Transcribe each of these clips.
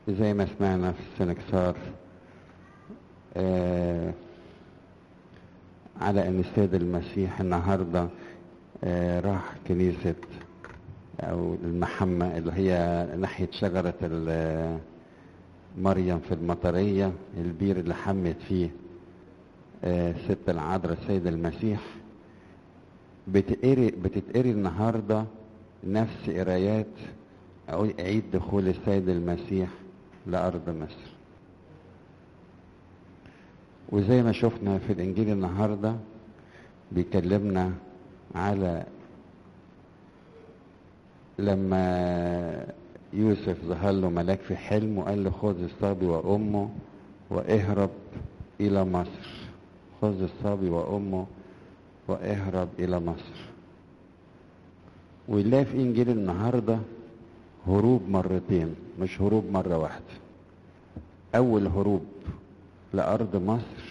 زي ما سمعنا في السنكسار آه على ان السيد المسيح النهارده آه راح كنيسة او المحمة اللي هي ناحية شجرة ال- مريم في المطرية البير اللي حمت فيه آه ست العذراء السيد المسيح بتقري بتتقري النهارده نفس قرايات عيد دخول السيد المسيح لأرض مصر وزي ما شفنا في الإنجيل النهارده بيكلمنا على لما يوسف ظهر له ملاك في حلم وقال له خذ الصبي وأمه واهرب إلى مصر خذ الصبي وأمه واهرب إلى مصر ونلاقي في إنجيل النهارده هروب مرتين مش هروب مرة واحدة أول هروب لأرض مصر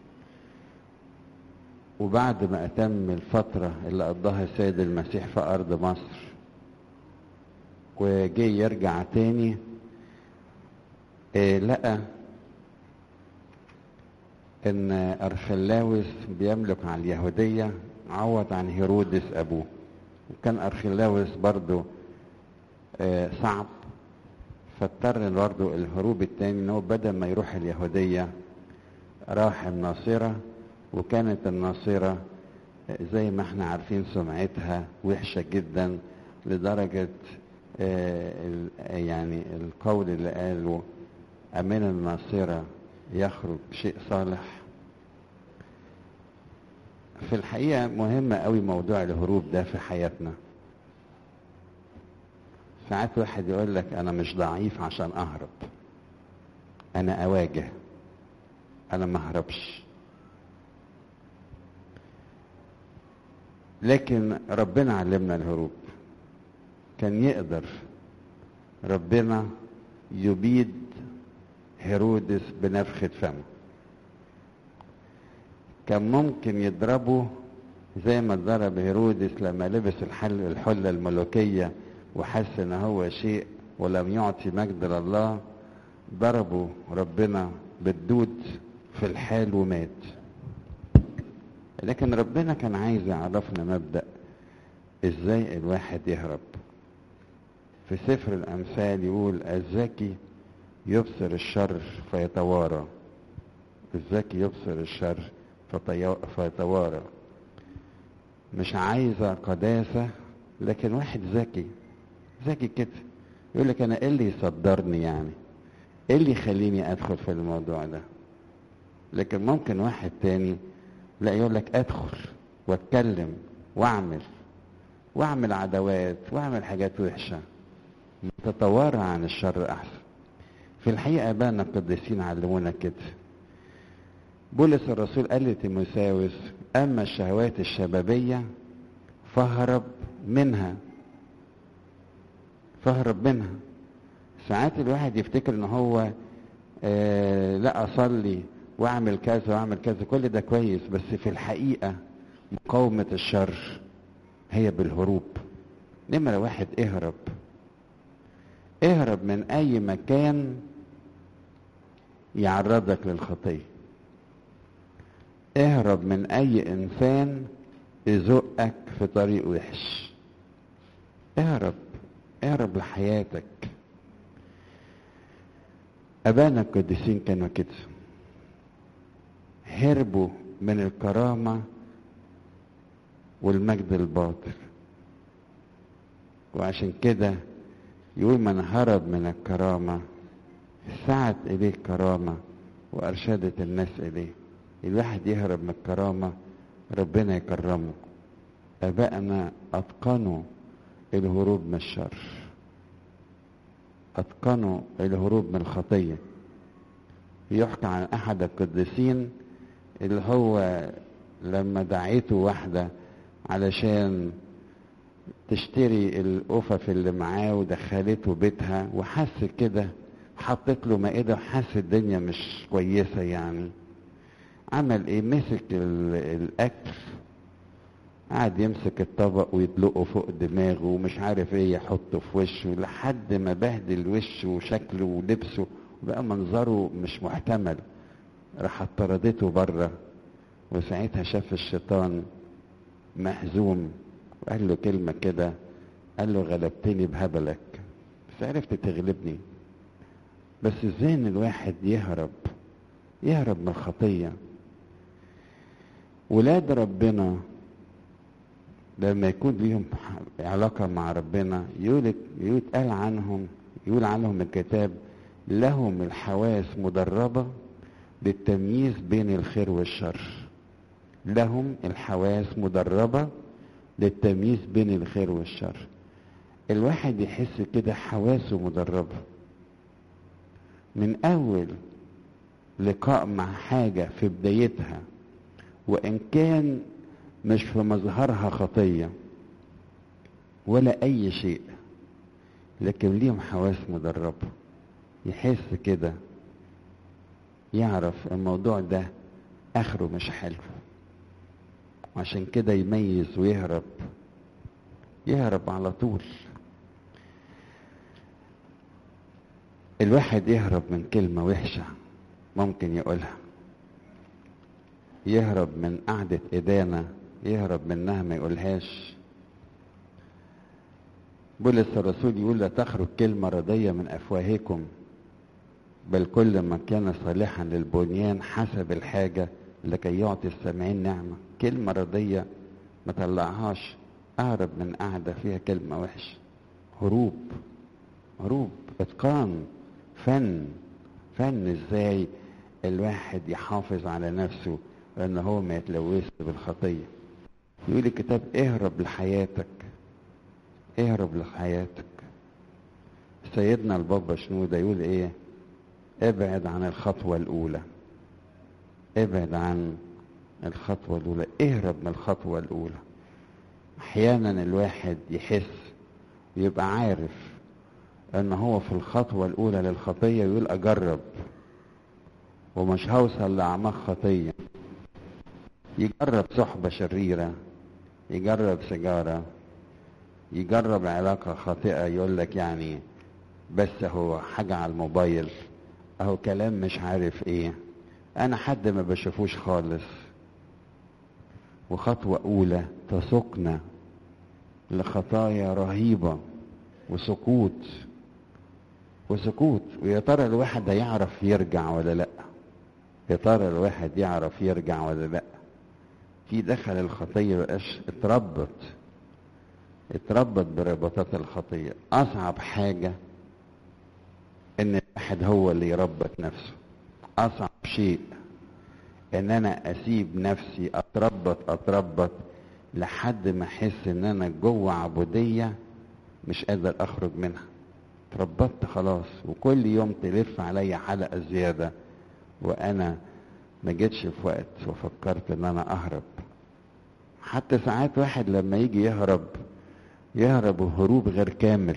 وبعد ما أتم الفترة اللي قضاها السيد المسيح في أرض مصر وجي يرجع تاني إيه لقى ان ارخلاوس بيملك على اليهودية عوض عن هيرودس ابوه وكان ارخلاوس برضو آه صعب فاضطر برضو الهروب التاني ان هو بدل ما يروح اليهودية راح الناصرة وكانت الناصرة آه، زي ما احنا عارفين سمعتها وحشة جدا لدرجة آه، ال- يعني القول اللي قاله أمين الناصرة يخرج شيء صالح في الحقيقة مهم قوي موضوع الهروب ده في حياتنا ساعات واحد يقول لك أنا مش ضعيف عشان أهرب أنا أواجه أنا ما أهربش لكن ربنا علمنا الهروب كان يقدر ربنا يبيد هيرودس بنفخة فمه كان ممكن يضربه زي ما ضرب هيرودس لما لبس الحل الحلة الملوكية وحس ان هو شيء ولم يعطي مجد لله ضربه ربنا بالدود في الحال ومات لكن ربنا كان عايز يعرفنا مبدأ ازاي الواحد يهرب في سفر الامثال يقول الذكي يبصر الشر فيتوارى الذكي يبصر الشر فطي- فيتوارى مش عايزة قداسة لكن واحد ذكي ذكي كده يقول لك انا ايه اللي يصدرني يعني ايه اللي يخليني ادخل في الموضوع ده لكن ممكن واحد تاني لا يقول لك ادخل واتكلم واعمل واعمل عداوات واعمل حاجات وحشه تتوارى عن الشر احسن في الحقيقه ابانا القديسين علمونا كده بولس الرسول قال لتيموساوس اما الشهوات الشبابيه فاهرب منها فاهرب منها ساعات الواحد يفتكر ان هو آه لا اصلي واعمل كذا واعمل كذا كل ده كويس بس في الحقيقه مقاومه الشر هي بالهروب نمره واحد اهرب اهرب من اي مكان يعرضك للخطيه اهرب من اي انسان يزقك في طريق وحش اهرب اهرب لحياتك ابانا القديسين كانوا كده هربوا من الكرامه والمجد الباطل وعشان كده يقول من هرب من الكرامه سعت اليه الكرامه وارشدت الناس اليه الواحد يهرب من الكرامه ربنا يكرمه ابائنا اتقنوا الهروب من الشر اتقنوا الهروب من الخطيه يحكى عن احد القديسين اللي هو لما دعيته واحده علشان تشتري القفف اللي معاه ودخلته بيتها وحس كده حطت له مائده وحس الدنيا مش كويسه يعني عمل ايه مسك ال- الاكل قعد يمسك الطبق ويطلقه فوق دماغه ومش عارف ايه يحطه في وشه لحد ما بهدل وشه وشكله ولبسه وبقى منظره مش محتمل راح طردته بره وساعتها شاف الشيطان مهزوم وقال له كلمة كده قال له غلبتني بهبلك بس عرفت تغلبني بس ازاي ان الواحد يهرب يهرب من الخطية ولاد ربنا لما يكون ليهم علاقة مع ربنا يقول يتقال عنهم يقول عنهم الكتاب لهم الحواس مدربة للتمييز بين الخير والشر لهم الحواس مدربة للتمييز بين الخير والشر الواحد يحس كده حواسه مدربة من أول لقاء مع حاجة في بدايتها وإن كان مش في مظهرها خطية ولا أي شيء لكن ليهم حواس مدربة يحس كده يعرف الموضوع ده آخره مش حلو عشان كده يميز ويهرب يهرب على طول الواحد يهرب من كلمة وحشة ممكن يقولها يهرب من قعدة إدانة يهرب منها ما يقولهاش بولس الرسول يقول لا تخرج كلمة رضية من أفواهكم بل كل ما كان صالحا للبنيان حسب الحاجة لكي يعطي السامعين نعمة كلمة رضية ما طلعهاش أهرب من قعدة فيها كلمة وحشة هروب هروب إتقان فن فن إزاي الواحد يحافظ على نفسه ان هو ما يتلوث بالخطيه يقول الكتاب اهرب لحياتك اهرب لحياتك سيدنا البابا شنودة يقول ايه ابعد عن الخطوة الاولى ابعد عن الخطوة الاولى اهرب من الخطوة الاولى احيانا الواحد يحس ويبقى عارف ان هو في الخطوة الاولى للخطية يقول اجرب ومش هوصل لاعماق خطيه يجرب صحبة شريرة يجرب سيجارة يجرب علاقة خاطئة يقول لك يعني بس هو حاجة على الموبايل اهو كلام مش عارف ايه انا حد ما بشوفوش خالص وخطوة اولى تسوقنا لخطايا رهيبة وسقوط وسقوط ويا ترى الواحد هيعرف يرجع ولا لا يا ترى الواحد يعرف يرجع ولا لا في دخل الخطيه بقاش اتربط اتربط برباطات الخطيه اصعب حاجه ان الواحد هو اللي يربط نفسه اصعب شيء ان انا اسيب نفسي اتربط اتربط لحد ما احس ان انا جوه عبوديه مش قادر اخرج منها اتربطت خلاص وكل يوم تلف عليا حلقه زياده وانا ما جيتش في وقت وفكرت ان انا اهرب حتى ساعات واحد لما يجي يهرب يهرب هروب غير كامل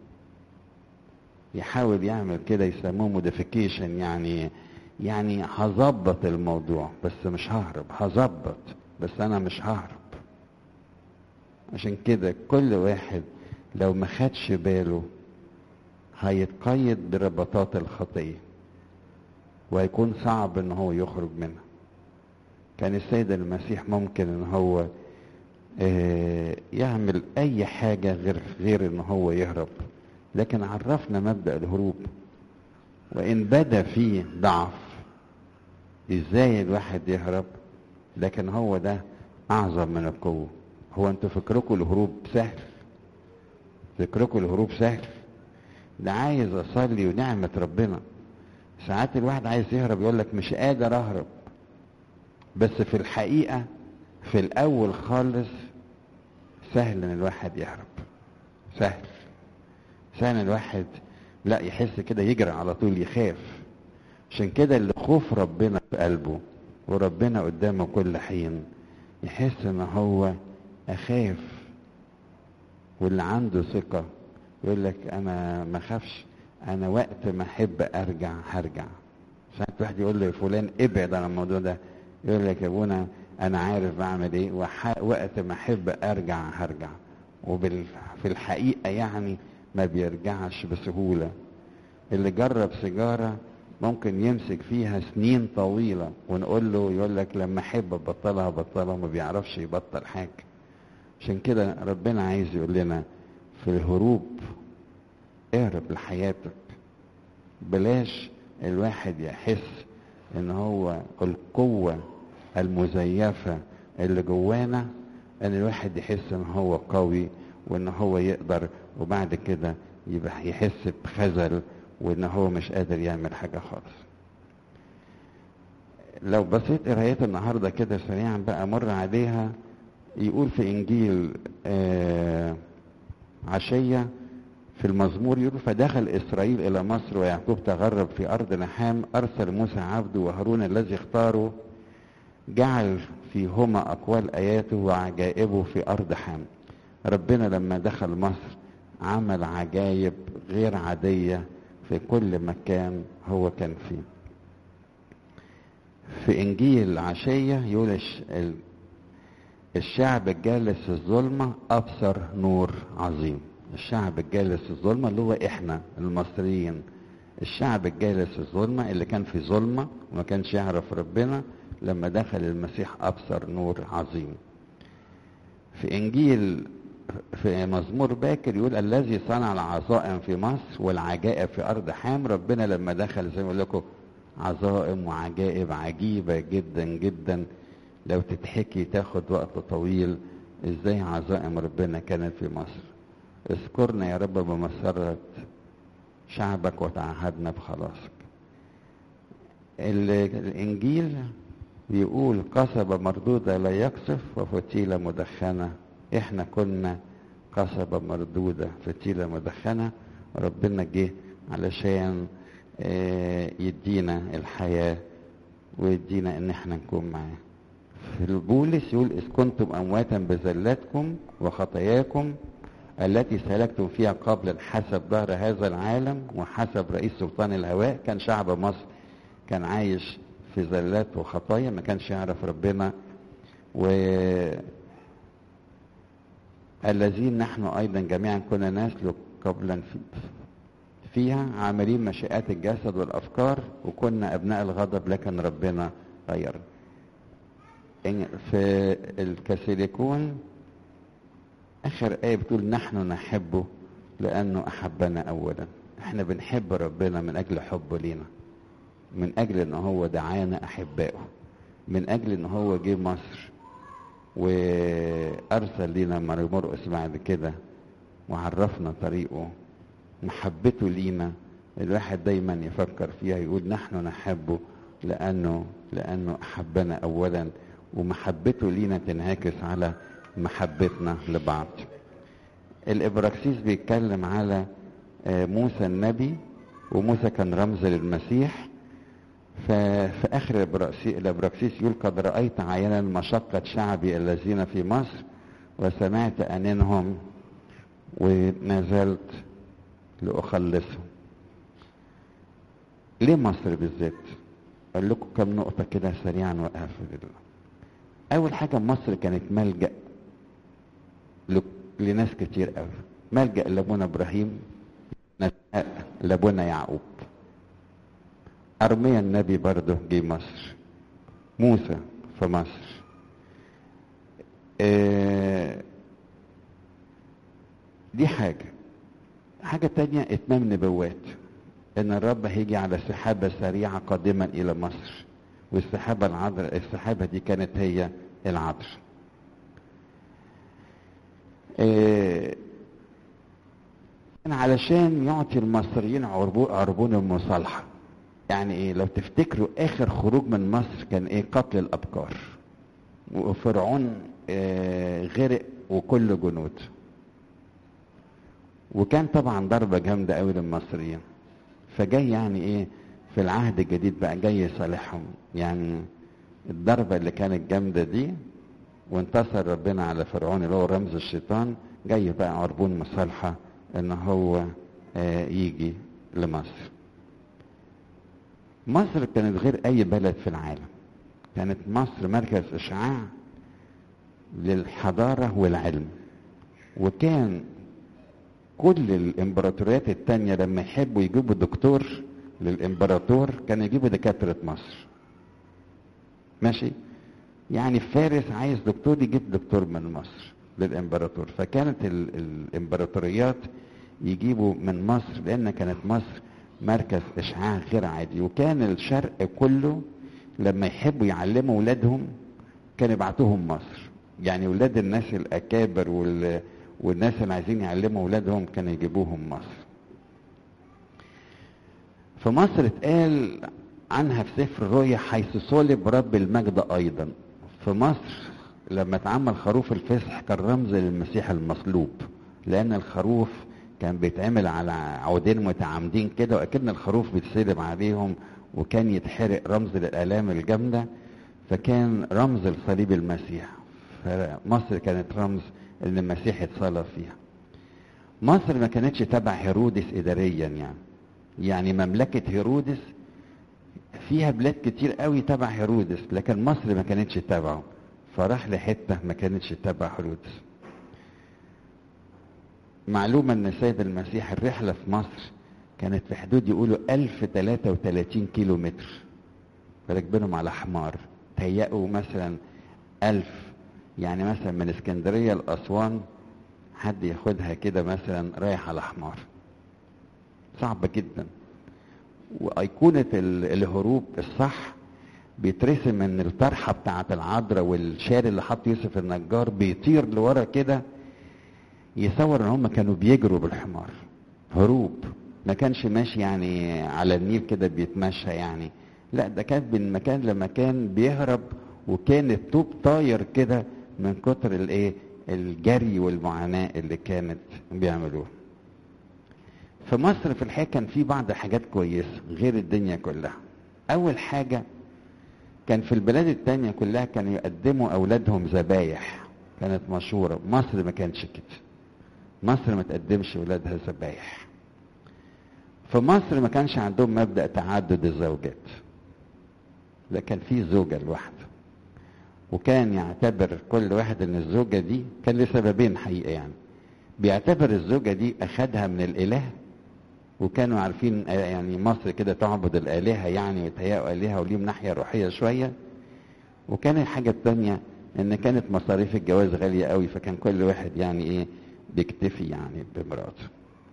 يحاول يعمل كده يسموه موديفيكيشن يعني يعني هظبط الموضوع بس مش ههرب هظبط بس انا مش ههرب عشان كده كل واحد لو ما خدش باله هيتقيد بربطات الخطيه وهيكون صعب ان هو يخرج منها كان السيد المسيح ممكن ان هو يعمل اي حاجة غير غير ان هو يهرب لكن عرفنا مبدأ الهروب وان بدا فيه ضعف ازاي الواحد يهرب لكن هو ده اعظم من القوة هو انتوا فكركم الهروب سهل فكركم الهروب سهل ده عايز اصلي ونعمة ربنا ساعات الواحد عايز يهرب يقول لك مش قادر اهرب بس في الحقيقة في الاول خالص سهل ان الواحد يهرب سهل سهل الواحد لا يحس كده يجري على طول يخاف عشان كده اللي خوف ربنا في قلبه وربنا قدامه كل حين يحس ان هو اخاف واللي عنده ثقة يقول لك انا ما خافش انا وقت ما احب ارجع هرجع ساعات واحد يقول له يا فلان ابعد عن الموضوع ده يقول لك يا ابونا انا عارف بعمل ايه وح... وقت ما احب ارجع هرجع وفي الحقيقه يعني ما بيرجعش بسهوله اللي جرب سيجاره ممكن يمسك فيها سنين طويله ونقول له يقول لك لما احب ابطلها بطلها ما بيعرفش يبطل حاجه عشان كده ربنا عايز يقول لنا في الهروب اهرب لحياتك بلاش الواحد يحس ان هو القوة المزيفة اللي جوانا ان الواحد يحس ان هو قوي وان هو يقدر وبعد كده يبقى يحس بخزل وان هو مش قادر يعمل حاجة خالص لو بصيت قرايات النهارده كده سريعا بقى مر عليها يقول في انجيل آه عشيه في المزمور يقول فدخل اسرائيل الى مصر ويعقوب تغرب في ارض نحام ارسل موسى عبده وهارون الذي اختاره جعل فيهما اقوال اياته وعجائبه في ارض حام ربنا لما دخل مصر عمل عجائب غير عاديه في كل مكان هو كان فيه في انجيل عشيه يقول الشعب الجالس في الظلمه ابصر نور عظيم الشعب الجالس في الظلمه اللي هو احنا المصريين الشعب الجالس في الظلمه اللي كان في ظلمه وما كانش يعرف ربنا لما دخل المسيح ابصر نور عظيم في انجيل في مزمور باكر يقول الذي صنع العظائم في مصر والعجائب في ارض حام ربنا لما دخل زي ما اقول لكم عظائم وعجائب عجيبه جدا جدا لو تتحكي تاخد وقت طويل ازاي عظائم ربنا كانت في مصر اذكرنا يا رب بمسرة شعبك وتعهدنا بخلاصك الانجيل بيقول قصبة مردودة لا يقصف وفتيلة مدخنة احنا كنا قصبة مردودة فتيلة مدخنة ربنا جه علشان يدينا الحياة ويدينا ان احنا نكون معاه في البولس يقول إذ كنتم أمواتا بزلاتكم وخطاياكم التي سلكتم فيها قبل حسب ظهر هذا العالم وحسب رئيس سلطان الهواء كان شعب مصر كان عايش في زلات وخطايا ما كانش يعرف ربنا و الذين نحن أيضا جميعا كنا نسلك قبلا في فيها عاملين مشيئات الجسد والأفكار وكنا أبناء الغضب لكن ربنا غيرنا في الكاثوليكون اخر ايه بتقول نحن نحبه لانه احبنا اولا احنا بنحب ربنا من اجل حبه لينا من اجل ان هو دعانا احبائه من اجل ان هو جه مصر وارسل لينا مرقس بعد كده وعرفنا طريقه محبته لينا الواحد دايما يفكر فيها يقول نحن نحبه لانه لانه احبنا اولا ومحبته لينا تنعكس على محبتنا لبعض الابراكسيس بيتكلم على موسى النبي وموسى كان رمز للمسيح ففي اخر الابراكسيس يقول قد رايت عيانا مشقه شعبي الذين في مصر وسمعت انينهم ونزلت لاخلصهم ليه مصر بالذات اقول لكم كم نقطه كده سريعا واقفل اول حاجه مصر كانت ملجا لناس كتير قوي ملجا لابونا ابراهيم لابونا يعقوب ارميا النبي برضه جه مصر موسى في مصر آه دي حاجه حاجه تانية اتمام نبوات ان الرب هيجي على سحابه سريعه قادما الى مصر والسحابة العذراء السحابة دي كانت هي العذراء إيه علشان يعطي المصريين عربون المصالحة يعني ايه لو تفتكروا اخر خروج من مصر كان ايه قتل الابكار وفرعون إيه غرق وكل جنود وكان طبعا ضربة جامدة قوي للمصريين فجاي يعني ايه في العهد الجديد بقى جاي يصالحهم يعني الضربة اللي كانت جامدة دي وانتصر ربنا على فرعون اللي هو رمز الشيطان جاي بقى عربون مصالحة ان هو آه يجي لمصر مصر كانت غير اي بلد في العالم كانت مصر مركز اشعاع للحضارة والعلم وكان كل الامبراطوريات التانية لما يحبوا يجيبوا دكتور للامبراطور كانوا يجيبوا دكاترة مصر ماشي يعني فارس عايز دكتور يجيب دكتور من مصر للامبراطور فكانت ال الامبراطوريات يجيبوا من مصر لان كانت مصر مركز اشعاع غير عادي وكان الشرق كله لما يحبوا يعلموا ولادهم كانوا يبعتوهم مصر يعني ولاد الناس الاكابر وال والناس اللي عايزين يعلموا ولادهم كانوا يجيبوهم مصر في مصر اتقال عنها في سفر الرؤيا حيث صلب رب المجد ايضا في مصر لما اتعمل خروف الفسح كان رمز للمسيح المصلوب لان الخروف كان بيتعمل على عودين متعامدين كده واكن الخروف بيتسلب عليهم وكان يتحرق رمز للالام الجامده فكان رمز لصليب المسيح فمصر كانت رمز ان المسيح اتصلب فيها مصر ما كانتش تبع هيرودس اداريا يعني يعني مملكه هيرودس فيها بلاد كتير قوي تبع هيرودس لكن مصر ما كانتش تبعه فراح لحته ما كانتش تبع هيرودس معلومة ان السيد المسيح الرحلة في مصر كانت في حدود يقولوا 1033 كيلو متر راكبينهم على حمار تهيأوا مثلا 1000 يعني مثلا من اسكندرية لأسوان حد ياخدها كده مثلا رايح على حمار صعبة جدا وأيقونة الهروب الصح بيترسم ان الطرحة بتاعة العذراء والشال اللي حط يوسف النجار بيطير لورا كده يصور ان هم كانوا بيجروا بالحمار هروب ما كانش ماشي يعني على النيل كده بيتمشى يعني لا ده كان من مكان لمكان بيهرب وكان الطوب طاير كده من كتر الايه الجري والمعاناة اللي كانت بيعملوها في مصر في الحقيقة كان في بعض حاجات كويسة غير الدنيا كلها أول حاجة كان في البلاد التانية كلها كانوا يقدموا أولادهم ذبايح كانت مشهورة مصر ما كانش كده مصر ما تقدمش ولادها ذبايح في مصر ما كانش عندهم مبدأ تعدد الزوجات لكن في زوجة الواحدة وكان يعتبر كل واحد ان الزوجة دي كان لسببين حقيقة يعني بيعتبر الزوجة دي اخدها من الاله وكانوا عارفين يعني مصر كده تعبد الالهة يعني ويتهيأوا الهة وليهم ناحية روحية شوية وكان الحاجة التانية ان كانت مصاريف الجواز غالية قوي فكان كل واحد يعني ايه بيكتفي يعني بمراته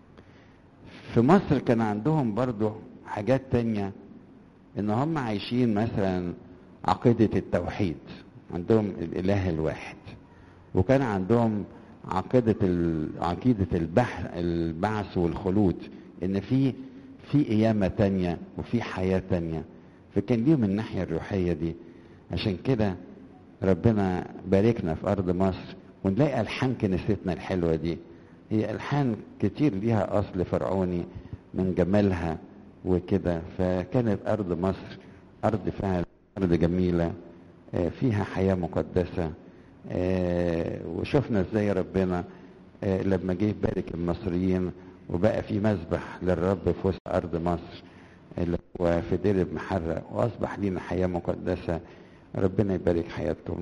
في مصر كان عندهم برضو حاجات تانية ان هم عايشين مثلا عقيدة التوحيد عندهم الاله الواحد وكان عندهم عقيدة عقيدة البحث البعث والخلود ان في في قيامة تانية وفي حياة تانية فكان ليهم الناحية الروحية دي عشان كده ربنا باركنا في ارض مصر ونلاقي الحان كنيستنا الحلوه دي هي الحان كتير ليها اصل فرعوني من جمالها وكده فكانت ارض مصر ارض فعلا ارض جميله فيها حياه مقدسه وشفنا ازاي ربنا لما جه يبارك المصريين وبقى في مذبح للرب في وسط ارض مصر اللي هو في دير المحرق واصبح لينا حياه مقدسه ربنا يبارك حياتكم